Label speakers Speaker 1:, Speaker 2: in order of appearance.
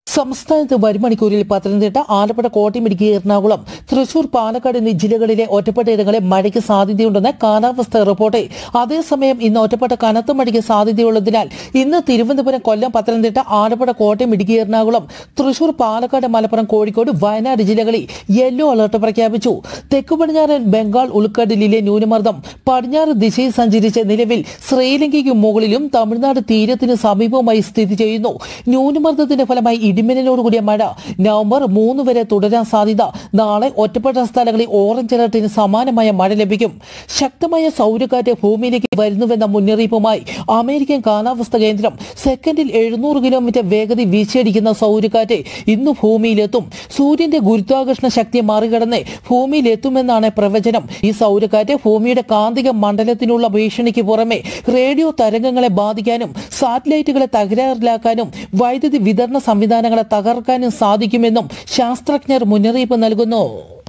Speaker 1: സംസ്ഥാനത്ത് വരും മണിക്കൂറിൽ പത്തനംതിട്ട ആലപ്പുഴ കോട്ടയം ഇടുക്കി എറണാകുളം തൃശൂർ പാലക്കാട് എന്നീ ജില്ലകളിലെ ഒറ്റപ്പെട്ട ഇടങ്ങളിൽ മഴയ്ക്ക് സാധ്യതയുണ്ടെന്ന് കാലാവസ്ഥ റിപ്പോർട്ട് അതേസമയം ഇന്ന് ഒറ്റപ്പെട്ട കനത്ത മഴയ്ക്ക് സാധ്യതയുള്ളതിനാൽ ഇന്ന് തിരുവനന്തപുരം കൊല്ലം പത്തനംതിട്ട ആലപ്പുഴ കോട്ടയം ഇടുക്കി എറണാകുളം തൃശൂർ പാലക്കാട് മലപ്പുറം കോഴിക്കോട് വയനാട് ജില്ലകളിൽ യെല്ലോ അലർട്ട് പ്രഖ്യാപിച്ചു തെക്കു പടിഞ്ഞാറൻ ബംഗാൾ ഉൾക്കടലിലെ ന്യൂനമർദ്ദം പടിഞ്ഞാറ് ദിശയിൽ സഞ്ചരിച്ച് നിലവിൽ ശ്രീലങ്കയ്ക്ക് മുകളിലും തമിഴ്നാട് തീരത്തിന് സമീപവുമായി സ്ഥിതി ചെയ്യുന്നു ന്യൂനമർദ്ദത്തിന്റെ ഫലമായി ഇടിമിന്നലോടുകൂടിയ മഴ നവംബർ മൂന്ന് വരെ തുടരാൻ സാധ്യത നാളെ ഒറ്റപ്പെട്ട സ്ഥലങ്ങളിൽ ഓറഞ്ച് അലർട്ടിന് സമാനമായ മഴ ലഭിക്കും ശക്തമായ സൗരക്കാറ്റ് ഭൂമിയിലേക്ക് വരുന്നുവെന്ന മുന്നറിയിപ്പുമായി അമേരിക്കൻ കാലാവസ്ഥ കേന്ദ്രം സെക്കൻഡിൽ എഴുന്നൂറ് കിലോമീറ്റർ വേഗത വീശിയടിക്കുന്ന സൗരക്കാറ്റ് ഇന്ന് ഭൂമിയിലെത്തും സൂര്യന്റെ ഗുരുത്വാകർഷണ ശക്തി മറികടന്ന് ഭൂമിയിലെത്തുമെന്നാണ് പ്രവചനം ഈ സൗരക്കാറ്റ് ഭൂമിയുടെ കാന്തിക മണ്ഡലത്തിനുള്ള ഭീഷണിക്ക് പുറമെ റേഡിയോ തരംഗങ്ങളെ ബാധിക്കാനും സാറ്റലൈറ്റുകളെ തകരാറിലാക്കാനും വൈദ്യുതി വിതരണ സംവിധാനങ്ങളെ തകർക്കാനും സാധിക്കുമെന്നും ശാസ്ത്രജ്ഞർ മുന്നറിയിപ്പ് നൽകുന്നു